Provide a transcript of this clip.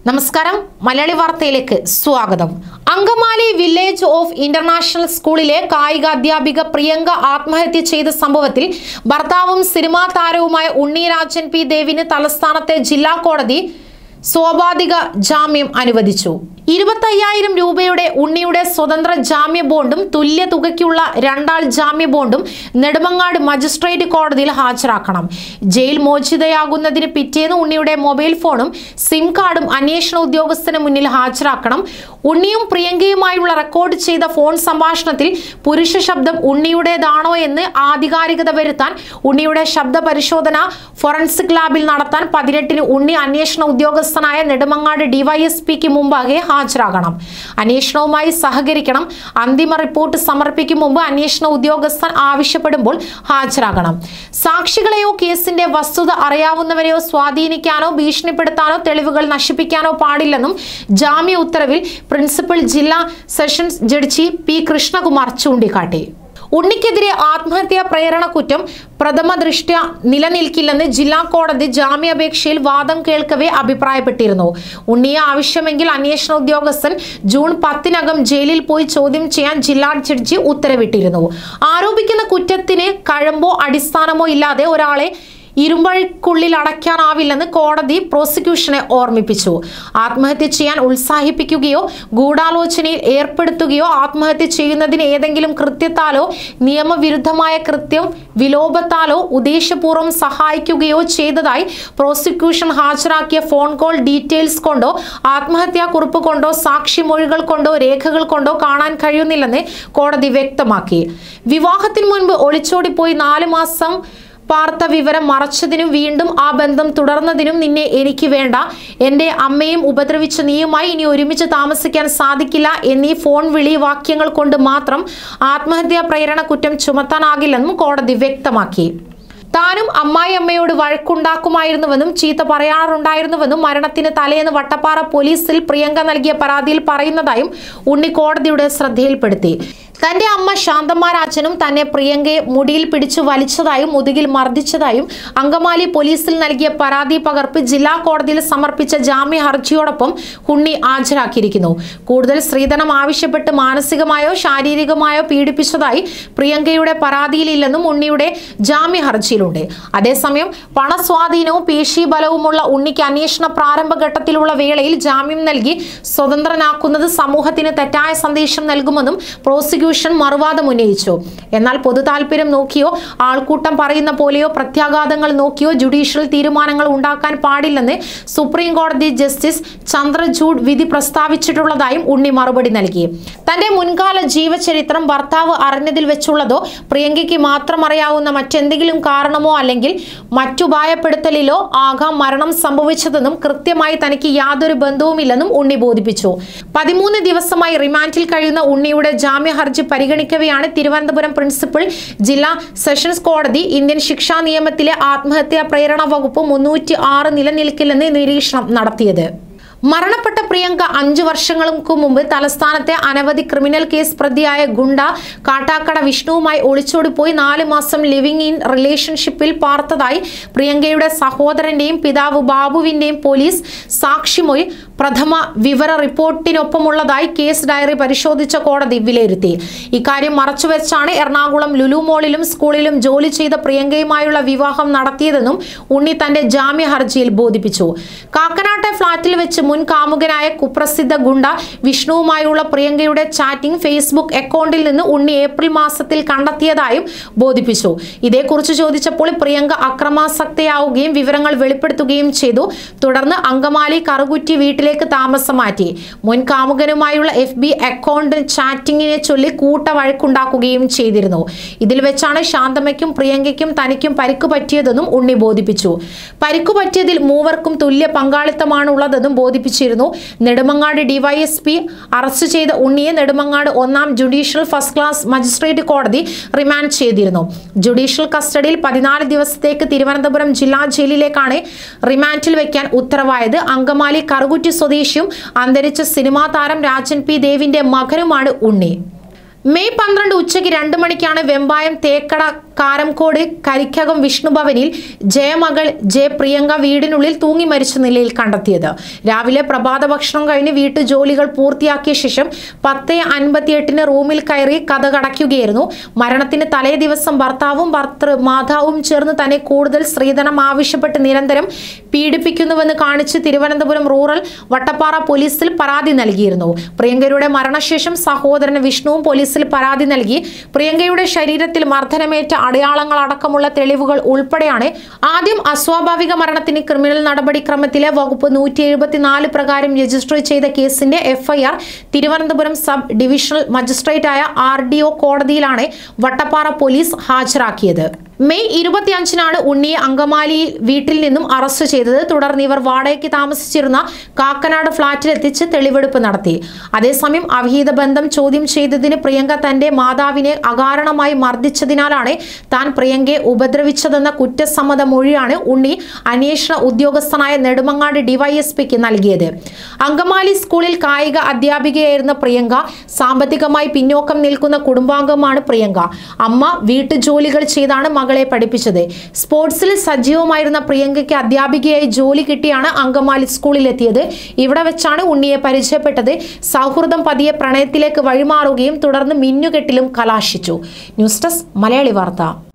നമസ്കാരം മലയാളി വാർത്തയിലേക്ക് സ്വാഗതം അങ്കമാലി വില്ലേജ് ഓഫ് ഇന്റർനാഷണൽ സ്കൂളിലെ കായിക അധ്യാപിക പ്രിയങ്ക ആത്മഹത്യ ചെയ്ത സംഭവത്തിൽ ഭർത്താവും സിനിമാ താരവുമായ ഉണ്ണിരാജൻ പി ദേവിന് തലസ്ഥാനത്തെ ജില്ലാ കോടതി സ്വാഭാവിക ജാമ്യം അനുവദിച്ചു ഇരുപത്തയ്യായിരം രൂപയുടെ ഉണ്ണിയുടെ സ്വതന്ത്ര ജാമ്യ ബോണ്ടും തുല്യ തുകയ്ക്കുള്ള രണ്ടാൾ ജാമ്യ ബോണ്ടും നെടുമങ്ങാട് മജിസ്ട്രേറ്റ് കോടതിയിൽ ഹാജരാക്കണം ജയിൽ മോചിതയാകുന്നതിന് പിറ്റേന്ന് ഉണ്ണിയുടെ മൊബൈൽ ഫോണും സിം കാർഡും അന്വേഷണ ഉദ്യോഗസ്ഥന് മുന്നിൽ ഹാജരാക്കണം ഉണ്ണിയും പ്രിയങ്കയുമായുള്ള റെക്കോർഡ് ചെയ്ത ഫോൺ സംഭാഷണത്തിൽ പുരുഷ ശബ്ദം ഉണ്ണിയുടേതാണോ എന്ന് ആധികാരികത വരുത്താൻ ഉണ്ണിയുടെ ശബ്ദ പരിശോധന ഫോറൻസിക് ലാബിൽ നടത്താൻ പതിനെട്ടിന് ഉണ്ണി അന്വേഷണ ഉദ്യോഗസ്ഥനായ നെടുമങ്ങാട് ഡിവൈഎസ്പിക്ക് മുമ്പാകെ ഹാജരാകണം അന്വേഷണവുമായി സഹകരിക്കണം അന്തിമ റിപ്പോർട്ട് സമർപ്പിക്കും മുമ്പ് അന്വേഷണ ഉദ്യോഗസ്ഥൻ ആവശ്യപ്പെടുമ്പോൾ ഹാജരാകണം സാക്ഷികളെയോ കേസിന്റെ വസ്തുത അറിയാവുന്നവരെയോ സ്വാധീനിക്കാനോ ഭീഷണിപ്പെടുത്താനോ തെളിവുകൾ നശിപ്പിക്കാനോ പാടില്ലെന്നും ജാമ്യ ഉത്തരവിൽ പ്രിൻസിപ്പൽ ജില്ലാ സെഷൻസ് ജഡ്ജി പി കൃഷ്ണകുമാർ ചൂണ്ടിക്കാട്ടി ഉണ്ണിക്കെതിരെ ആത്മഹത്യാ പ്രേരണ കുറ്റം പ്രഥമ ദൃഷ്ട്യ നിലനിൽക്കില്ലെന്ന് ജില്ലാ കോടതി ജാമ്യാപേക്ഷയിൽ വാദം കേൾക്കവേ അഭിപ്രായപ്പെട്ടിരുന്നു ഉണ്ണിയെ ആവശ്യമെങ്കിൽ അന്വേഷണ ഉദ്യോഗസ്ഥൻ ജൂൺ പത്തിനകം ജയിലിൽ പോയി ചോദ്യം ചെയ്യാൻ ജില്ലാ ജഡ്ജി ഉത്തരവിട്ടിരുന്നു ആരോപിക്കുന്ന കുറ്റത്തിന് കഴമ്പോ അടിസ്ഥാനമോ ഇല്ലാതെ ഒരാളെ ഇരുമ്പഴിക്കുള്ളിൽ അടയ്ക്കാനാവില്ലെന്ന് കോടതി പ്രോസിക്യൂഷനെ ഓർമ്മിപ്പിച്ചു ആത്മഹത്യ ചെയ്യാൻ ഉത്സാഹിപ്പിക്കുകയോ ഗൂഢാലോചനയിൽ ഏർപ്പെടുത്തുകയോ ആത്മഹത്യ ചെയ്യുന്നതിന് ഏതെങ്കിലും കൃത്യത്താലോ നിയമവിരുദ്ധമായ കൃത്യം വിലോപത്താലോ ഉദ്ദേശപൂർവ്വം സഹായിക്കുകയോ ചെയ്തതായി പ്രോസിക്യൂഷൻ ഹാജരാക്കിയ ഫോൺ കോൾ ഡീറ്റെയിൽസ് കൊണ്ടോ ആത്മഹത്യാ കുറിപ്പ് കൊണ്ടോ സാക്ഷിമൊഴികൾ കൊണ്ടോ രേഖകൾ കൊണ്ടോ കാണാൻ കഴിയുന്നില്ലെന്ന് കോടതി വ്യക്തമാക്കി വിവാഹത്തിന് മുൻപ് ഒളിച്ചോടിപ്പോയി നാല് മാസം പാർത്ത വിവരം മറച്ചതിനും വീണ്ടും ആ ബന്ധം തുടർന്നതിനും നിന്നെ എനിക്ക് വേണ്ട എൻ്റെ അമ്മയും ഉപദ്രവിച്ച നീയുമായി ഇനി ഒരുമിച്ച് താമസിക്കാൻ സാധിക്കില്ല എന്നീ ഫോൺ വിളി വാക്യങ്ങൾ കൊണ്ട് മാത്രം ആത്മഹത്യാ പ്രേരണ കുറ്റം ചുമത്താനാകില്ലെന്നും കോടതി വ്യക്തമാക്കി താനും അമ്മായിയമ്മയോട് വഴക്കുണ്ടാക്കുമായിരുന്നുവെന്നും ചീത്ത പറയാറുണ്ടായിരുന്നുവെന്നും മരണത്തിന് തലേന്ന് വട്ടപ്പാറ പോലീസിൽ പ്രിയങ്ക നൽകിയ പരാതിയിൽ പറയുന്നതായും ഉണ്ണി കോടതിയുടെ ശ്രദ്ധയിൽപ്പെടുത്തി തന്റെ അമ്മ ശാന്തമാരാജനും തന്നെ പ്രിയങ്കയെ മുടിയിൽ പിടിച്ചു വലിച്ചതായും മുതുകിൽ മർദ്ദിച്ചതായും അങ്കമാലി പോലീസിൽ നൽകിയ പരാതി പകർപ്പ് ജില്ലാ കോടതിയിൽ സമർപ്പിച്ച ജാമ്യ ഹർജിയോടൊപ്പം ഉണ്ണി ഹാജരാക്കിയിരിക്കുന്നു കൂടുതൽ സ്ത്രീധനം ആവശ്യപ്പെട്ട് മാനസികമായോ ശാരീരികമായോ പീഡിപ്പിച്ചതായി പ്രിയങ്കയുടെ പരാതിയിലില്ലെന്നും ഉണ്ണിയുടെ ജാമ്യ ഹർജിയിലുണ്ട് അതേസമയം പണസ്വാധീനവും പേശീബലവുമുള്ള ഉണ്ണിക്ക് അന്വേഷണ പ്രാരംഭഘട്ടത്തിലുള്ള വേളയിൽ ജാമ്യം നൽകി സ്വതന്ത്രനാക്കുന്നത് സമൂഹത്തിന് തെറ്റായ സന്ദേശം നൽകുമെന്നും പ്രോസിക്യൂഷൻ മറുവാദം ഉന്നയിച്ചു എന്നാൽ പൊതു താല്പര്യം നോക്കിയോ ആൾക്കൂട്ടം പറയുന്ന പോലെയോ പ്രത്യാഘാതങ്ങൾ നോക്കിയോ ജുഡീഷ്യൽ തീരുമാനങ്ങൾ ഉണ്ടാക്കാൻ പാടില്ലെന്ന് സുപ്രീം കോടതി ജസ്റ്റിസ് ചന്ദ്രചൂഡ് വിധി പ്രസ്താവിച്ചിട്ടുള്ളതായും ഉണ്ണി മറുപടി നൽകി തന്റെ മുൻകാല ജീവചരിത്രം ഭർത്താവ് അറിഞ്ഞതിൽ വെച്ചുള്ളതോ പ്രിയങ്കയ്ക്ക് മാത്രം അറിയാവുന്ന മറ്റെന്തെങ്കിലും കാരണമോ അല്ലെങ്കിൽ മറ്റുപായപ്പെടുത്തലിലോ ആകാം മരണം സംഭവിച്ചതെന്നും കൃത്യമായി തനിക്ക് യാതൊരു ബന്ധവുമില്ലെന്നും ഉണ്ണി ബോധിപ്പിച്ചു പതിമൂന്ന് ദിവസമായി റിമാൻഡിൽ കഴിയുന്ന ഉണ്ണിയുടെ ജാമ്യ ഹർജി പരിഗണിക്കവെയാണ് തിരുവനന്തപുരം പ്രിൻസിപ്പൽ ജില്ലാ സെഷൻസ് കോടതി ഇന്ത്യൻ ശിക്ഷാ നിയമത്തിലെ ആത്മഹത്യാ പ്രേരണ വകുപ്പ് മുന്നൂറ്റി ആറ് നിലനിൽക്കില്ലെന്ന് നിരീക്ഷണം നടത്തിയത് മരണപ്പെട്ട പ്രിയങ്ക അഞ്ചു വർഷങ്ങൾക്ക് മുമ്പ് തലസ്ഥാനത്തെ അനവധി ക്രിമിനൽ കേസ് പ്രതിയായ ഗുണ്ട കാട്ടാക്കട വിഷ്ണുവുമായി ഒളിച്ചോടിപ്പോയി നാല് മാസം ലിവിംഗ് ഇൻ റിലേഷൻഷിപ്പിൽ പാർത്തതായി പ്രിയങ്കയുടെ സഹോദരന്റെയും പിതാവ് ബാബുവിന്റെയും പോലീസ് സാക്ഷിമൊഴി പ്രഥമ വിവര റിപ്പോർട്ടിനൊപ്പമുള്ളതായി കേസ് ഡയറി പരിശോധിച്ച കോടതി വിലയിരുത്തി ഇക്കാര്യം മറച്ചുവെച്ചാണ് എറണാകുളം ലുലു മോളിലും സ്കൂളിലും ജോലി ചെയ്ത പ്രിയങ്കയുമായുള്ള വിവാഹം നടത്തിയതെന്നും ഉണ്ണി തന്റെ ജാമ്യ ഹർജിയിൽ ബോധിപ്പിച്ചു കാക്കനാട്ടെ ഫ്ളാറ്റിൽ വെച്ച് മുൻ കാമുകനായ കുപ്രസിദ്ധ ഗുണ്ട വിഷ്ണുവുമായുള്ള പ്രിയങ്കയുടെ ചാറ്റിംഗ് ഫേസ്ബുക്ക് അക്കൗണ്ടിൽ നിന്ന് ഉണ്ണി ഏപ്രിൽ മാസത്തിൽ കണ്ടെത്തിയതായും ബോധിപ്പിച്ചു ഇതേക്കുറിച്ച് ചോദിച്ചപ്പോൾ പ്രിയങ്ക അക്രമാസക്തയാവുകയും വിവരങ്ങൾ വെളിപ്പെടുത്തുകയും ചെയ്തു തുടർന്ന് അങ്കമാലി കറുകുറ്റി വീട്ടിലേക്ക് താമസം മാറ്റി മുൻ കാമുകനുമായുള്ള എഫ് ബി അക്കൗണ്ട് ചാറ്റിങ്ങിനെ ചൊല്ലി കൂട്ട വഴക്കുണ്ടാക്കുകയും ചെയ്തിരുന്നു ഇതിൽ വെച്ചാണ് ശാന്തമ്മയ്ക്കും പ്രിയങ്കയ്ക്കും തനിക്കും പരിക്കു പറ്റിയതെന്നും ഉണ്ണി ബോധിപ്പിച്ചു പരിക്കു പറ്റിയതിൽ മൂവർക്കും തുല്യ പങ്കാളിത്തമാണുള്ളതെന്നും ബോധിപ്പിച്ചിരുന്നു നെടുമങ്ങാട് ഡിവൈഎസ്പി അറസ്റ്റ് ചെയ്ത ഉണ്ണിയെ നെടുമങ്ങാട് ഒന്നാം ജുഡീഷ്യൽ ഫസ്റ്റ് ക്ലാസ് മജിസ്ട്രേറ്റ് കോടതി റിമാൻഡ് ചെയ്തിരുന്നു ജുഡീഷ്യൽ കസ്റ്റഡിയിൽ പതിനാല് ദിവസത്തേക്ക് തിരുവനന്തപുരം ജില്ലാ ജയിലിലേക്കാണ് റിമാൻഡിൽ വെക്കാൻ ഉത്തരവായത് അങ്കമാലി കറുകുറ്റി സ്വദേശിയും അന്തരിച്ച സിനിമാ താരം രാജൻ പി ദേവിന്റെ മകനുമാണ് ഉണ്ണി മെയ് പന്ത്രണ്ട് ഉച്ചയ്ക്ക് രണ്ട് മണിക്കാണ് വെമ്പായം തേക്കട കാരംകോട് കരിക്കകം വിഷ്ണുഭവനിൽ ജയമകൾ ജെ പ്രിയങ്ക വീടിനുള്ളിൽ തൂങ്ങി മരിച്ച നിലയിൽ കണ്ടെത്തിയത് രാവിലെ പ്രഭാത ഭക്ഷണം കഴിഞ്ഞ് വീട്ടു ജോലികൾ പൂർത്തിയാക്കിയ ശേഷം പത്ത് അൻപത്തിയെട്ടിന് റൂമിൽ കയറി കഥകടയ്ക്കുകയായിരുന്നു മരണത്തിന് തലേ ദിവസം ഭർത്താവും ഭർത്തൃ മാതാവും ചേർന്ന് തന്നെ കൂടുതൽ സ്ത്രീധനം ആവശ്യപ്പെട്ട് നിരന്തരം പീഡിപ്പിക്കുന്നുവെന്ന് കാണിച്ച് തിരുവനന്തപുരം റൂറൽ വട്ടപ്പാറ പോലീസിൽ പരാതി നൽകിയിരുന്നു പ്രിയങ്കയുടെ മരണശേഷം സഹോദരൻ വിഷ്ണുവും പോലീസിൽ പരാതി നൽകി പ്രിയങ്കയുടെ ശരീരത്തിൽ മർദ്ദനമേറ്റ അടയാളങ്ങൾ അടക്കമുള്ള തെളിവുകൾ ഉൾപ്പെടെയാണ് ആദ്യം അസ്വാഭാവിക മരണത്തിന് ക്രിമിനൽ നടപടിക്രമത്തിലെ വകുപ്പ് നൂറ്റി എഴുപത്തിനാല് പ്രകാരം രജിസ്റ്റർ ചെയ്ത കേസിന്റെ എഫ്ഐആർ തിരുവനന്തപുരം സബ് ഡിവിഷണൽ മജിസ്ട്രേറ്റായ ആർ ഡി ഒ കോടതിയിലാണ് വട്ടപ്പാറ പോലീസ് ഹാജരാക്കിയത് മെയ് ഇരുപത്തിയഞ്ചിനാണ് ഉണ്ണിയെ അങ്കമാലി വീട്ടിൽ നിന്നും അറസ്റ്റ് ചെയ്തത് തുടർന്ന് ഇവർ വാടകയ്ക്ക് താമസിച്ചിരുന്ന കാക്കനാട് ഫ്ളാറ്റിൽ എത്തിച്ച് തെളിവെടുപ്പ് നടത്തി അതേസമയം അവിഹിത ബന്ധം ചോദ്യം ചെയ്തതിന് പ്രിയങ്ക തന്റെ മാതാവിനെ അകാരണമായി മർദ്ദിച്ചതിനാലാണ് താൻ പ്രിയങ്കയെ ഉപദ്രവിച്ചതെന്ന കുറ്റസമ്മത മൊഴിയാണ് ഉണ്ണി അന്വേഷണ ഉദ്യോഗസ്ഥനായ നെടുമങ്ങാട് ഡിവൈഎസ്പിക്ക് നൽകിയത് അങ്കമാലി സ്കൂളിൽ കായിക അധ്യാപികയായിരുന്ന പ്രിയങ്ക സാമ്പത്തികമായി പിന്നോക്കം നിൽക്കുന്ന കുടുംബാംഗമാണ് പ്രിയങ്ക അമ്മ വീട്ടുജോലികൾ ചെയ്താണ് മകളെ പഠിപ്പിച്ചത് സ്പോർട്സിൽ സജീവമായിരുന്ന പ്രിയങ്കയ്ക്ക് അധ്യാപികയായി ജോലി കിട്ടിയാണ് അങ്കമാലി സ്കൂളിലെത്തിയത് ഇവിടെ വെച്ചാണ് ഉണ്ണിയെ പരിചയപ്പെട്ടത് സൗഹൃദം പതിയെ പ്രണയത്തിലേക്ക് വഴിമാറുകയും തുടർന്ന് മിന്നുകെട്ടിലും കലാശിച്ചു ന്യൂസ് ഡെസ്ക് മലയാളി വാർത്ത